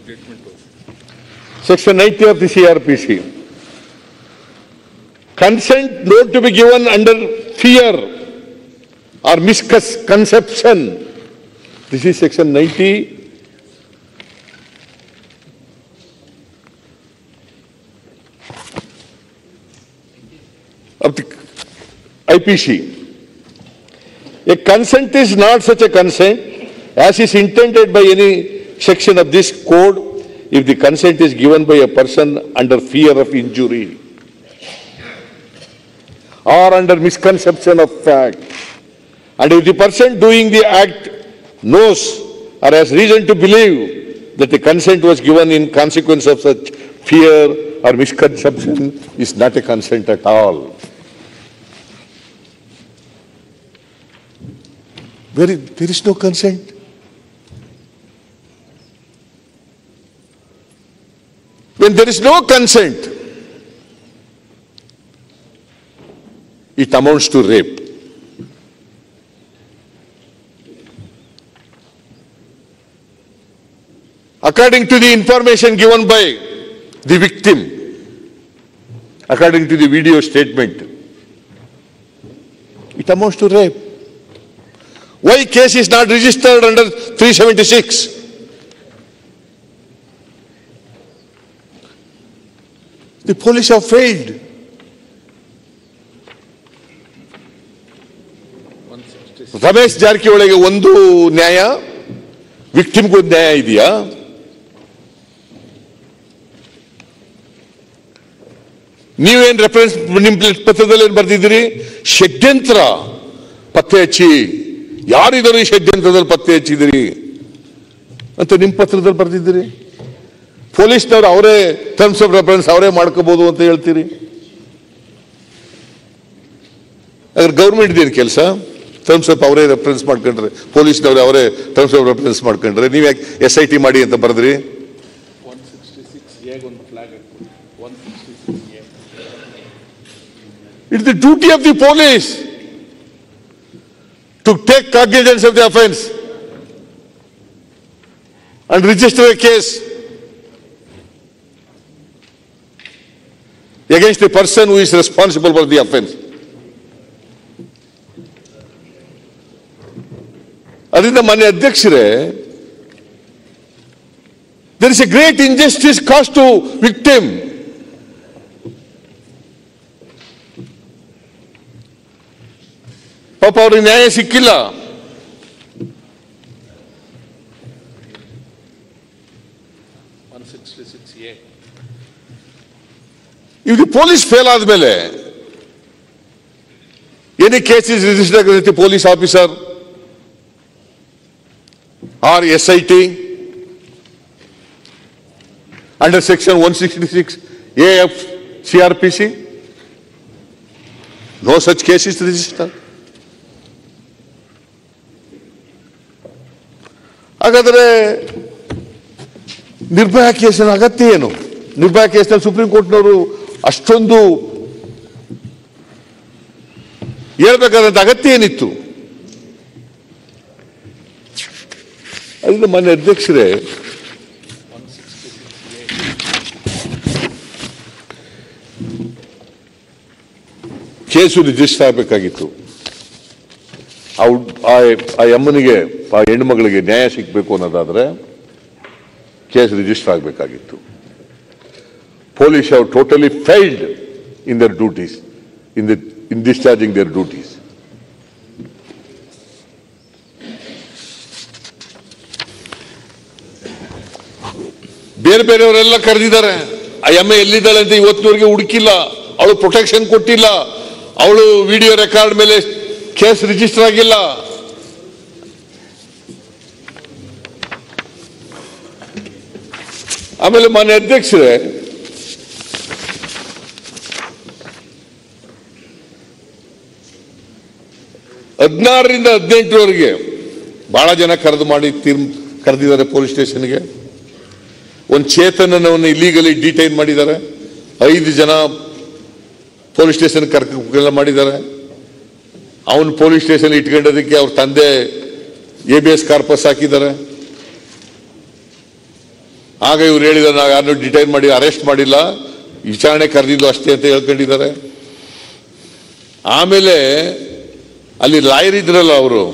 Section 90 of the CRPC. Consent not to be given under fear or misconception. This is section 90. Of the IPC. A consent is not such a consent as is intended by any section of this code if the consent is given by a person under fear of injury or under misconception of fact. And if the person doing the act knows or has reason to believe that the consent was given in consequence of such fear or misconception is not a consent at all. There is, there is no consent. When there is no consent, it amounts to rape. According to the information given by the victim, according to the video statement, it amounts to rape. Why case is not registered under 376? The police have failed. Ramesh ಜಾರಕಿಹೊಳಿಗೆ ಒಂದು ನ್ಯಾಯ ವಿಕ್ಟಿಮ್ಗೊಂದು ನ್ಯಾಯ ಇದೆಯಾ ನೀವೇನ್ reference ನಿಮ್ ಪತ್ರದಲ್ಲಿ ಏನ್ ಬರ್ದಿದ್ದೀರಿ ಷಡ್ಯಂತ್ರ ಪತ್ತೆ ಹಚ್ಚಿ ಯಾರಿದರು ಈ ಷಡ್ಯಂತ್ರದಲ್ಲಿ ಪತ್ತೆ ಹಚ್ಚಿದಿರಿ ಅಂತ ನಿಮ್ ಪತ್ರದಲ್ಲಿ ಬರ್ದಿದ್ದೀರಿ ಪೊಲೀಸ್ನವ್ರು ಅವರೇ ಟರ್ಮ್ಸ್ ಆಫ್ ರೆಫರೆನ್ಸ್ ಅವರೇ ಮಾಡ್ಕೋಬಹುದು ಅಂತ ಹೇಳ್ತೀರಿ ಅದ್ರ ಗೌರ್ಮೆಂಟ್ ಏನು ಕೆಲಸ ಟರ್ಮ್ಸ್ ಆಫ್ ಅವರೇ ರೆಫರೆನ್ಸ್ ಮಾಡ್ಕೊಂಡ್ರೆ ಪೊಲೀಸ್ನವ್ರು ಅವರೇ ಟರ್ಮ್ಸ್ ಆಫ್ ರೆಫರೆನ್ಸ್ ಮಾಡ್ಕೊಂಡ್ರೆ ನೀವು ಯಾಕೆ ಎಸ್ ಐ ಟಿ ಮಾಡಿ ಅಂತ ಬರೆದ್ರಿ It's the duty of the police to take cognizance of the offense and register a case against the person who is responsible for the offense. ಅದರಿಂದ ಮಾನ್ಯ ಅಧ್ಯಕ್ಷರೇ there is a great injustice cause to victim ಪಾಪ ಅವ್ರಿಗೆ ನ್ಯಾಯ ಸಿಕ್ಕಿಲ್ಲ ಇದು police fail ಆದ್ಮೇಲೆ any case is registered with police officer are S I T under section one sixty six A F C R P C no such case is register ಹಾಗಾದ್ರೆ ನಿರ್ಭಯ ಕೇಸಿನ ಅಗತ್ಯ ಏನು ನಿರ್ಭಯ ಕೇಸ್ನಲ್ಲಿ ಸುಪ್ರೀಂ ಕೋರ್ಟ್ನವರು ಅಷ್ಟೊಂದು ಹೇಳ್ಬೇಕಾದಂತ ಅಗತ್ಯ ಏನಿತ್ತು ಅದರಿಂದ ಮಾನ್ಯ ಅಧ್ಯಕ್ಷರೇ ಕೇಸು ರಿಜಿಸ್ಟರ್ ಆಗಬೇಕಾಗಿತ್ತು ಆ ಹುಡ್- ಆ- ಆ ಅಮ್ಮನಿಗೆ ಆ ಹೆಣ್ಣುಮಗಳಿಗೆ ನ್ಯಾಯ ಸಿಗಬೇಕು ಅನ್ನೋದಾದ್ರೆ ಕೇಸ್ ರಿಜಿಸ್ಟರ್ ಆಗಬೇಕಾಗಿತ್ತು police have totally failed in their duties in the in discharging their duties ಬೇರೆ ಬೇರೆಯವರೆಲ್ಲ ಕರೆದಿದ್ದಾರೆ ಆ ಎಮ್ಮೆ ಎಲ್ಲಿದ್ದಾಳೆ ಅಂತ ಇವತ್ತಿನವರೆಗೆ ಹುಡುಕಿಲ್ಲ ಅವಳು ಪ್ರೊಟೆಕ್ಷನ್ ಕೊಟ್ಟಿಲ್ಲ ಅವಳು ವಿಡಿಯೋ ರೆಕಾರ್ಡ್ ಮೇಲೆ ಕೇಸ್ ರಿಜಿಸ್ಟರ್ ಆಗಿಲ್ಲ ಆಮೇಲೆ ಮಾನ್ಯ ಅಧ್ಯಕ್ಷರೇ ಹದಿನಾರರಿಂದ ಹದಿನೆಂಟರವರೆಗೆ ಬಹಳ ಜನ ಕರೆದು ಮಾಡಿ ತೀರ್ ಕರೆದಿದ್ದಾರೆ ಪೊಲೀಸ್ ಸ್ಟೇಷನ್ಗೆ ಒಂದು ಚೇತನವನ್ನು ಇಲ್ಲಿಗಲಿ ಡಿಟೈನ್ ಮಾಡಿದ್ದಾರೆ ಐದು ಜನ ಪೊಲೀಸ್ ಸ್ಟೇಷನ್ ಕರ್ಕ ಮಾಡಿದ್ದಾರೆ ಅವನು ಪೊಲೀಸ್ ಸ್ಟೇಷನ್ ಇಟ್ಕೊಂಡೋದಕ್ಕೆ ಅವ್ರ ತಂದೆ ಎ ಬಿ ಎಸ್ ಕಾರ್ಪಸ್ ಹಾಕಿದ್ದಾರೆ ಆಗ ಇವ್ರು ಹೇಳಿದ ನಾವು ಯಾರನ್ನೂ ಡಿಟೈನ್ ಮಾಡಿ ಅರೆಸ್ಟ್ ಮಾಡಿಲ್ಲ ವಿಚಾರಣೆ ಕರೆದಿದ್ದು ಅಷ್ಟೇ ಅಂತ ಹೇಳ್ಕೊಂಡಿದ್ದಾರೆ ಆಮೇಲೆ ಅಲ್ಲಿ ಲಾಯರ್ ಇದ್ರಲ್ಲ ಅವರು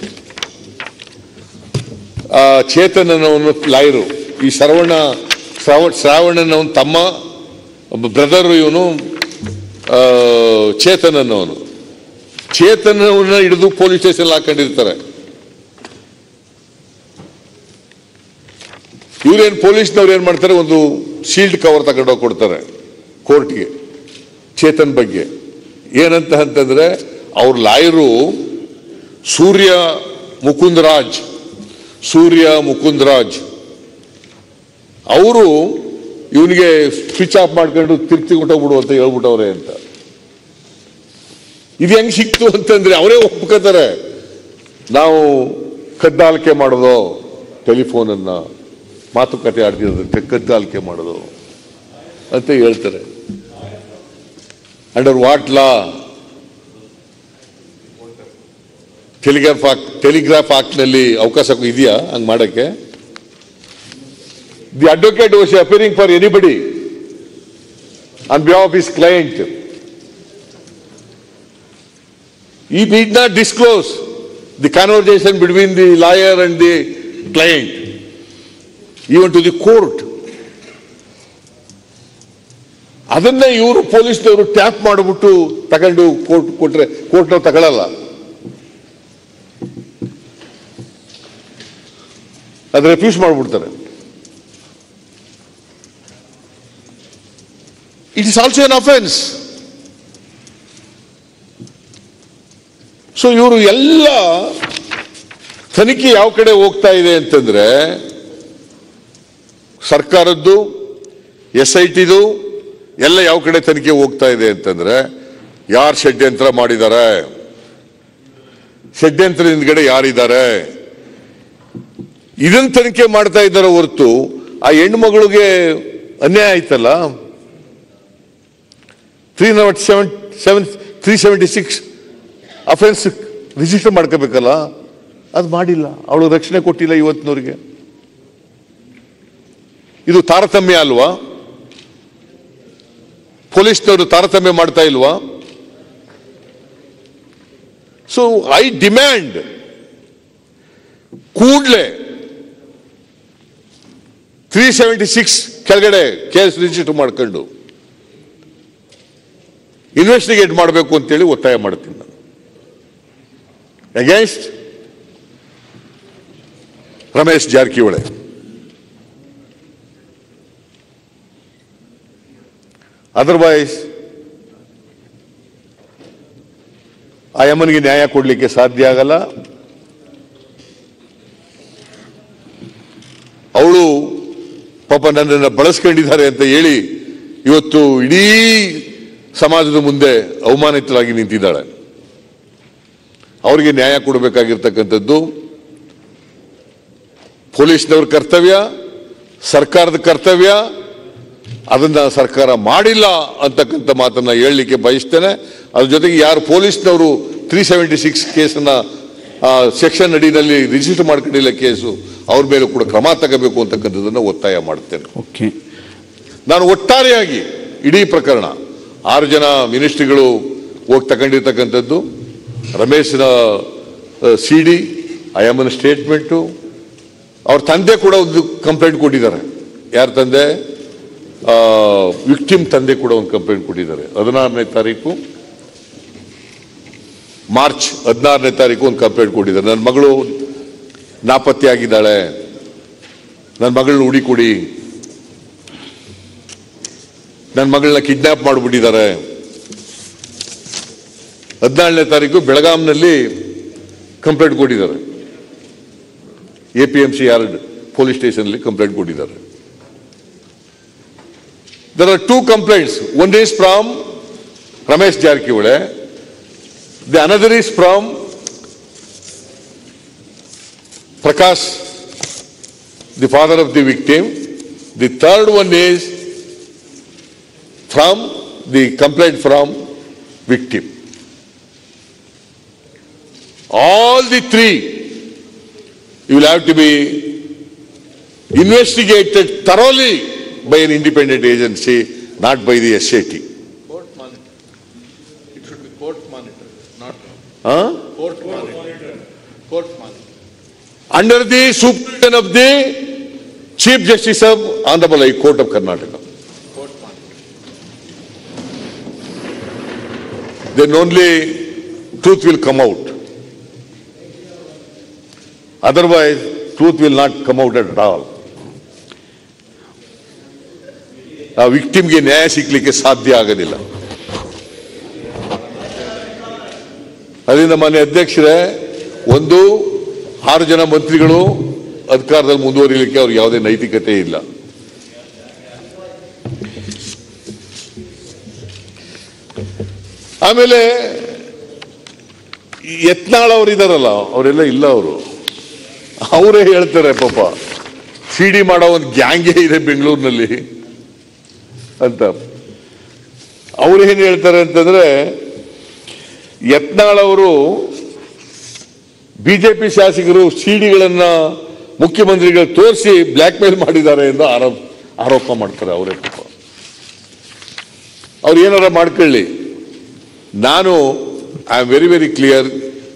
ಚೇತನ್ ಅನ್ನೋನು ಲಾಯರು ಈ ಶ್ರವಣ ಶ್ರಾವಣ ಶ್ರಾವಣನ ತಮ್ಮ ಬ್ರದರ್ ಇವನು ಆ, ಚೇತನ್ ಅನ್ನೋನು ಚೇತನವನ್ನ ಹಿಡಿದು ಪೊಲೀಸ್ ಸ್ಟೇಷನ್ ಹಾಕೊಂಡಿರ್ತಾರೆ ಇವ್ರೇನ್ ಪೊಲೀಸ್ನವ್ರು ಏನ್ ಮಾಡ್ತಾರೆ ಒಂದು ಶೀಲ್ಡ್ ಕವರ್ ತಗೊಂಡೋಗಿ ಕೊಡ್ತಾರೆ ಕೋರ್ಟ್ಗೆ ಚೇತನ್ ಬಗ್ಗೆ ಏನಂತ ಅಂತಂದ್ರೆ ಅವ್ರ ಲಾಯರು ಸೂರ್ಯ ಮುಕುಂದರಾಜ್ ಸೂರ್ಯ ಮುಕುಂದರಾಜ್ ಅವರು ಇವನಿಗೆ ಸ್ವಿಚ್ ಆಫ್ ಮಾಡ್ಕೊಂಡು ತಿರ್ತಿ ಹೊಟ್ಟೋಗ್ಬಿಡು ಅಂತ ಹೇಳ್ಬಿಟ್ಟವ್ರೆ ಅಂತ ಇದು ಹೆಂಗ್ ಸಿಕ್ತು ಅಂತಂದ್ರೆ ಅವರೇ ಒಪ್ಕೋತಾರೆ ನಾವು ಕದ್ದಾಲಿಕೆ ಮಾಡೋದು ಟೆಲಿಫೋನ್ ಅನ್ನ ಮಾತುಕತೆ ಆಡ್ತಿರೋದಕ್ಕೆ ಕದ್ದಾಲಿಕೆ ಮಾಡೋದು ಅಂತ ಹೇಳ್ತಾರೆ under what law telegraph act telegraph act ನಲ್ಲಿ ಅವಕಾಶ ಇದೆಯಾ ಹಂಗ್ ಮಾಡಕ್ಕೆ the advocate was appearing for anybody on behalf of his client he did not disclose the conversation between the lawyer and the client, even to the court. ಅದನ್ನೇ ಇವರು ಪೊಲೀಸ್ನವರು tap ಮಾಡಿಬಿಟ್ಟು ತಗೊಂಡು ಕೋರ್ಟ್ ಕೊಟ್ರೆ ಕೋರ್ಟ್ನವ್ರು ತಗೊಳ್ಳಲ್ಲ ಅದು ರೆಫ್ಯೂಸ್ ಮಾಡಿಬಿಡ್ತಾರೆ it is also an offence so ಇವರು ಎಲ್ಲ ತನಿಖೆ ಯಾವ ಕಡೆ ಹೋಗ್ತಾ ಇದೆ ಅಂತಂದ್ರೆ ಸರ್ಕಾರದ್ದು ಎಸ್ ಐ ಟಿದು ಎಲ್ಲ ಯಾವ ಕಡೆ ತನಿಖೆ ಹೋಗ್ತಾ ಇದೆ ಅಂತಂದ್ರೆ ಯಾರು ಷಡ್ಯಂತ್ರ ಮಾಡಿದ್ದಾರೆ ಷಡ್ಯಂತ್ರ ಹಿಂದ್ಗಡೆ ಯಾರಿದ್ದಾರೆ ಇದನ್ನ ತನಿಖೆ ಮಾಡ್ತಾ ಇದ್ದಾರೆ ಹೊರತು ಆ ಹೆಣ್ಮಗಳಿಗೆ ಅನ್ಯಾಯ ಆಯ್ತಲ್ಲ three not seven seven three seventy six offence register ಮಾಡ್ಕೋಬೇಕಲ್ಲ ಅದು ಮಾಡಿಲ್ಲ ಅವಳು ರಕ್ಷಣೆ ಕೊಟ್ಟಿಲ್ಲ ಇವತ್ತಿನವ್ರಿಗೆ ಇದು ತಾರತಮ್ಯ ಅಲ್ವಾ ಪೊಲೀಸ್ನವರು ತಾರತಮ್ಯ ಮಾಡ್ತಾ ಇಲ್ವಾ ಸೊ ಐ ಡಿಮ್ಯಾಂಡ್ ಕೂಡ್ಲೆ ತ್ರೀ ಸೆವೆಂಟಿ ಸಿಕ್ಸ್ ಕೆಳಗಡೆ ಕೇಸ್ ರಿಜಿಸ್ಟರ್ ಮಾಡ್ಕೊಂಡು ಇನ್ವೆಸ್ಟಿಗೇಟ್ ಮಾಡಬೇಕು ಅಂತೇಳಿ ಒತ್ತಾಯ ಮಾಡ್ತೀನಿ ನಾನು ಅಗೇನ್ಸ್ಟ್ ರಮೇಶ್ ಜಾರಕಿಹೊಳಿ ಅದರ್ವೈಸ್ ಆ ಯಮ್ಮನಿಗೆ ನ್ಯಾಯ ಕೊಡಲಿಕ್ಕೆ ಸಾಧ್ಯ ಆಗಲ್ಲ ಅವಳು ಪಾಪ ನನ್ನನ್ನು ಬಳಸ್ಕೊಂಡಿದ್ದಾರೆ ಅಂತ ಹೇಳಿ ಇವತ್ತು ಇಡೀ ಸಮಾಜದ ಮುಂದೆ ಅವಮಾನಿತರಾಗಿ ನಿಂತಿದ್ದಾಳೆ ಅವರಿಗೆ ನ್ಯಾಯ ಕೊಡಬೇಕಾಗಿರ್ತಕ್ಕಂಥದ್ದು ಪೊಲೀಸ್ನವ್ರ ಕರ್ತವ್ಯ ಸರ್ಕಾರದ ಕರ್ತವ್ಯ ಅದನ್ನ ಸರ್ಕಾರ ಮಾಡಿಲ್ಲ ಅಂತಕ್ಕಂಥ ಮಾತನ್ನ ಹೇಳಲಿಕ್ಕೆ ಬಯಸ್ತೇನೆ ಅದ್ರ ಜೊತೆಗೆ ಯಾರು ಪೊಲೀಸ್ನವರು ತ್ರೀ ಸೆವೆಂಟಿ ಸಿಕ್ಸ್ ಕೇಸನ್ನ ಸೆಕ್ಷನ್ ಅಡಿನಲ್ಲಿ ರಿಜಿಸ್ಟರ್ ಮಾಡ್ಕೊಂಡಿಲ್ಲ ಕೇಸು ಅವ್ರ ಮೇಲೆ ಕೂಡ ಕ್ರಮ ತಗೋಬೇಕು ಅಂತಕ್ಕಂಥದ್ದನ್ನ ಒತ್ತಾಯ ಮಾಡ್ತೇನೆ ಓಕೆ ನಾನು ಒಟ್ಟಾರೆಯಾಗಿ ಇಡೀ ಪ್ರಕರಣ ಆರು ಜನ ಮಿನಿಸ್ಟ್ರಿಗಳು ಹೋಗಿ ತಗೊಂಡಿರ್ತಕ್ಕಂಥದ್ದು ರಮೇಶ್ನ ಸಿ ಡಿ ಐಎಮ್ನ ಸ್ಟೇಟ್ಮೆಂಟು ಅವ್ರ ತಂದೆ ಕೂಡ ಒಂದು ಕಂಪ್ಲೇಂಟ್ ಕೊಟ್ಟಿದ್ದಾರೆ ಯಾರ ತಂದೆ ವಿಕ್ಟಿಮ್ ತಂದೆ ಕೂಡ ಒಂದು ಕಂಪ್ಲೇಂಟ್ ಕೊಟ್ಟಿದ್ದಾರೆ ಹದಿನಾರನೇ ತಾರೀಕು ಮಾರ್ಚ್ ಹದಿನಾರನೇ ತಾರೀಕು ಒಂದು ಕಂಪ್ಲೇಂಟ್ ಕೊಟ್ಟಿದ್ದಾರೆ ನನ್ನ ಮಗಳು ನಾಪತ್ತೆ ಆಗಿದ್ದಾಳೆ ನನ್ನ ಮಗಳನ್ನ ಹುಡಿಕೊಡಿ ನನ್ನ ಮಗಳನ್ನ ಕಿಡ್ನಾಪ್ ಮಾಡಿಬಿಟ್ಟಿದ್ದಾರೆ ಹದಿನಾರನೇ ತಾರೀಕು ಬೆಳಗಾಂನಲ್ಲಿ ಕಂಪ್ಲೇಂಟ್ ಕೊಟ್ಟಿದ್ದಾರೆ A P M C yard police ಸ್ಟೇಷನ್ಲಿ ಕಂಪ್ಲೇಂಟ್ ಕೊಟ್ಟಿದ್ದಾರೆ there are two complaints one is from Ramesh Jarkiholi the another is from Prakash the father of the victim the third one is from the complaint from victim. All the three, you will have to be investigated thoroughly by an independent agency, not by the SAT. Court monitor. It should be court monitor, not Huh? court monitor. Court monitor. Under the supervision of the Chief Justice of Honorable High Court of Karnataka. Court monitor. Then only truth will come out. Otherwise, truth will not come out at all. ಆ ವಿಕ್ಟಿಮ್ಗೆ ನ್ಯಾಯ ಸಿಗ್ಲಿಕ್ಕೆ ಸಾಧ್ಯ ಆಗೋದಿಲ್ಲ ಅದರಿಂದ ಮಾನ್ಯ ಅಧ್ಯಕ್ಷರೇ ಒಂದು ಆರು ಜನ ಮಂತ್ರಿಗಳು ಅಧಿಕಾರದಲ್ಲಿ ಮುಂದುವರಿಲಿಕ್ಕೆ ಅವ್ರಿಗೆ ಯಾವುದೇ ನೈತಿಕತೆ ಇಲ್ಲ ಆಮೇಲೆ ಈ ಯತ್ನಾಳ್ ಅವರು ಇದಾರಲ್ಲ ಅವರೆಲ್ಲ ಇಲ್ಲ ಅವರು ಅವರೇ ಹೇಳ್ತಾರೆ ಪಾಪ ಸಿ ಡಿ ಮಾಡೋ ಒಂದು ಗ್ಯಾಂಗೇ ಇದೆ ಬೆಂಗಳೂರಿನಲ್ಲಿ ಅಂತ ಅವ್ರು ಏನ್ ಹೇಳ್ತಾರೆ ಅಂತಂದ್ರೆ ಯತ್ನಾಳ್ ಅವರು ಬಿಜೆಪಿ ಶಾಸಕರು ಸಿಡಿಗಳನ್ನ ಮುಖ್ಯಮಂತ್ರಿಗಳು ತೋರಿಸಿ ಬ್ಲ್ಯಾಕ್ ಮೇಲ್ ಮಾಡಿದ್ದಾರೆ ಎಂದು ಆರೋಪ ಆರೋಪ ಮಾಡ್ತಾರೆ ಅವರೇ ಪಾಪ ಅವ್ರು ಏನಾರ ಮಾಡ್ಕೊಳ್ಳಿ ನಾನು I am very very clear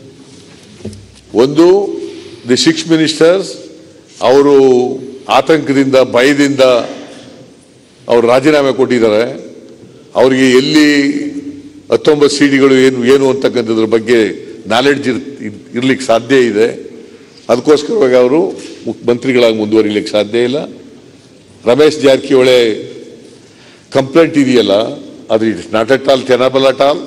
ಒಂದು ದಿ ಸಿಕ್ಸ್ ಮಿನಿಸ್ಟರ್ಸ್ ಅವರು ಆತಂಕದಿಂದ ಭಯದಿಂದ ಅವರು ರಾಜೀನಾಮೆ ಕೊಟ್ಟಿದ್ದಾರೆ ಅವರಿಗೆ ಎಲ್ಲಿ ಹತ್ತೊಂಬತ್ತು ಸಿಡಿಗಳು ಏನು ಏನು ಅಂತಕ್ಕಂಥದ್ರ ಬಗ್ಗೆ ನಾಲೆಡ್ಜ್ ಇರ್ ಇರ್ಲಿಕ್ಕೆ ಸಾಧ್ಯ ಇದೆ ಅದಕ್ಕೋಸ್ಕರವಾಗಿ ಅವರು ಮಂತ್ರಿಗಳಾಗಿ ಮುಂದುವರಿಲಿಕ್ಕೆ ಸಾಧ್ಯ ಇಲ್ಲ ರಮೇಶ್ ಜಾರಕಿಹೊಳಿ ಕಂಪ್ಲೇಂಟ್ ಇದೆಯಲ್ಲ ಅದು it's not at all tenable at all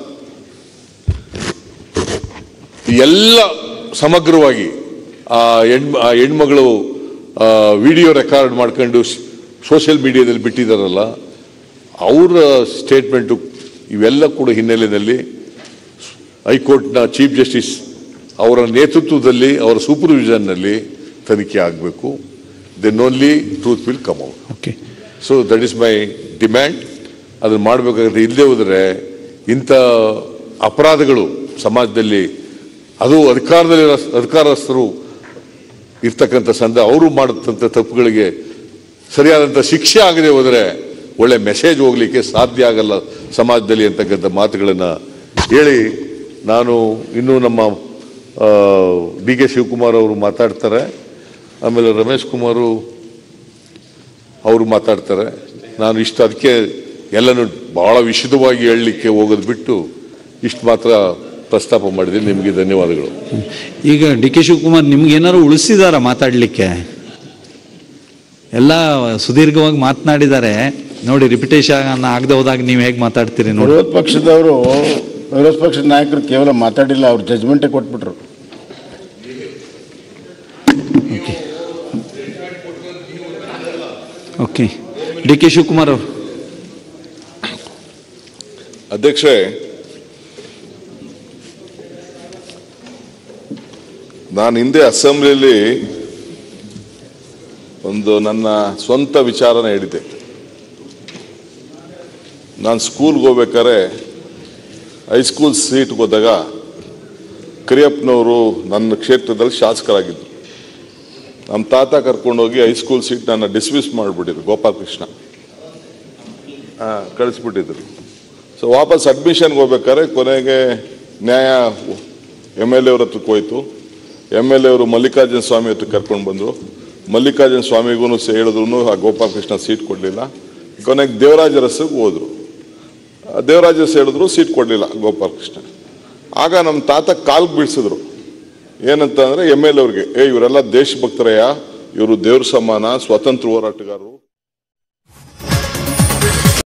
ಎಲ್ಲ ಸಮಗ್ರವಾಗಿ ಆ ಹೆಣ್ ಆ ಹೆಣ್ಮಗಳು ವಿಡಿಯೋ ರೆಕಾರ್ಡ್ ಮಾಡ್ಕೊಂಡು ಸೋಷಿಯಲ್ ಮೀಡಿಯಾದಲ್ಲಿ ಬಿಟ್ಟಿದ್ದಾರಲ್ಲ ಅವರ ಸ್ಟೇಟ್ಮೆಂಟು ಇವೆಲ್ಲ ಕೂಡ ಹಿನ್ನೆಲೆಯಲ್ಲಿ ಹೈಕೋರ್ಟ್ನ ಚೀಫ್ ಜಸ್ಟಿಸ್ ಅವರ ನೇತೃತ್ವದಲ್ಲಿ ಅವರ ಸೂಪರ್ವಿಷನ್ನಲ್ಲಿ ತನಿಖೆ ಆಗಬೇಕು then only truth will come out okay so that is my demand ಅದನ್ನು ಮಾಡಬೇಕಾಗುತ್ತೆ ಇಲ್ಲದೆ ಹೋದರೆ ಇಂಥ ಅಪರಾಧಗಳು ಸಮಾಜದಲ್ಲಿ ಅದು ಅಧಿಕಾರದಲ್ಲಿ ಅಧಿಕಾರಸ್ಥರು ಇರ್ತಕ್ಕಂಥ ಸಂದ ಅವರು ಮಾಡತಂಥ ತಪ್ಪುಗಳಿಗೆ ಸರಿಯಾದಂಥ ಶಿಕ್ಷೆ ಆಗದೆ ಹೋದರೆ ಒಳ್ಳೆ ಮೆಸೇಜ್ ಹೋಗ್ಲಿಕ್ಕೆ ಸಾಧ್ಯ ಆಗಲ್ಲ ಸಮಾಜದಲ್ಲಿ ಅಂತಕ್ಕಂಥ ಮಾತುಗಳನ್ನು ಹೇಳಿ ನಾನು ಇನ್ನೂ ನಮ್ಮ ಡಿ ಕೆ ಶಿವಕುಮಾರ್ ಅವರು ಮಾತಾಡ್ತಾರೆ ಆಮೇಲೆ ರಮೇಶ್ ಕುಮಾರು ಅವರು ಮಾತಾಡ್ತಾರೆ ನಾನು ಇಷ್ಟು ಅದಕ್ಕೆ ಎಲ್ಲನೂ ಬಹಳ ವಿಶದವಾಗಿ ಹೇಳಲಿಕ್ಕೆ ಹೋಗೋದು ಬಿಟ್ಟು ಇಷ್ಟು ಮಾತ್ರ ಪ್ರಸ್ತಾಪ ಮಾಡಿದ್ದೀನಿ ನಿಮಗೆ ಧನ್ಯವಾದಗಳು ಈಗ ಡಿ ಕೆ ಶಿವಕುಮಾರ್ ನಿಮ್ಗೆ ಏನಾದ್ರು ಉಳಿಸಿದಾರ ಮಾತಾಡ್ಲಿಕ್ಕೆ ಎಲ್ಲ ಸುದೀರ್ಘವಾಗಿ ಮಾತನಾಡಿದ್ದಾರೆ ನೋಡಿ ರಿಪಿಟೇಷನ್ ಆಗದೆ ಹೋದಾಗ ನೀವು ಹೇಗೆ ಮಾತಾಡ್ತೀರಿ ನೋಡಿ ವಿರೋಧ ಪಕ್ಷದವರು ವಿರೋಧ ಪಕ್ಷದ ನಾಯಕರು ಕೇವಲ ಮಾತಾಡಿಲ್ಲ ಅವ್ರು ಜಜ್ಮೆಂಟೇ ಕೊಟ್ಬಿಟ್ರು ಓಕೆ ಡಿ ಕೆ ಶಿವಕುಮಾರ್ ಅವರು ಅಧ್ಯಕ್ಷೆ ನಾನು ಹಿಂದೆ ಅಸೆಂಬ್ಲಿಯಲ್ಲಿ ಒಂದು ನನ್ನ ಸ್ವಂತ ವಿಚಾರನ ಹೇಳಿದ್ದೆ ನಾನು ಸ್ಕೂಲ್ಗೆ ಹೋಗ್ಬೇಕಾದ್ರೆ ಹೈಸ್ಕೂಲ್ ಸೀಟ್ಗೆ ಹೋದಾಗ ಕರಿಯಪ್ಪನವರು ನನ್ನ ಕ್ಷೇತ್ರದಲ್ಲಿ ಶಾಸಕರಾಗಿದ್ದರು ನಮ್ಮ ತಾತ ಕರ್ಕೊಂಡೋಗಿ ಹೈಸ್ಕೂಲ್ ಸೀಟ್ ನನ್ನ ಡಿಸ್ಮಿಸ್ ಮಾಡಿಬಿಟ್ಟಿದ್ರು ಗೋಪಾಲಕೃಷ್ಣ ಕಳಿಸ್ಬಿಟ್ಟಿದ್ರು ಸೊ ವಾಪಸ್ ಅಡ್ಮಿಷನ್ಗೆ ಹೋಗ್ಬೇಕಾದ್ರೆ ಕೊನೆಗೆ ನ್ಯಾಯ ಎಮ್ ಎಲ್ ಎ ಅವ್ರ ಹತ್ರಕ್ಕೆ ಹೋಯ್ತು ಎಮ್ ಎಲ್ ಎ ಅವರು ಮಲ್ಲಿಕಾರ್ಜುನ ಸ್ವಾಮಿ ಹತ್ರ ಕರ್ಕೊಂಡು ಬಂದರು ಮಲ್ಲಿಕಾರ್ಜುನ ಸ್ವಾಮಿಗೂ ಹೇಳಿದ್ರು ಆ ಗೋಪಾಲಕೃಷ್ಣ ಸೀಟ್ ಕೊಡಲಿಲ್ಲ ಕೊನೆಗೆ ದೇವರಾಜ ರಸ್ಗೆ ಹೋದ್ರು ಆ ದೇವರಾಜ ರಸ್ ಹೇಳಿದ್ರು ಸೀಟ್ ಕೊಡಲಿಲ್ಲ ಗೋಪಾಲಕೃಷ್ಣ ಆಗ ನಮ್ಮ ತಾತ ಕಾಲ್ ಬೀಳ್ಸಿದ್ರು ಏನಂತ ಅಂದ್ರೆ ಎಮ್ ಎಲ್ ಅವ್ರಿಗೆ ಏ ಇವರೆಲ್ಲ ದೇಶಭಕ್ತರಯ್ಯ ಇವರು ದೇವ್ರ ಸಮಾನ ಸ್ವಾತಂತ್ರ್ಯ ಹೋರಾಟಗಾರರು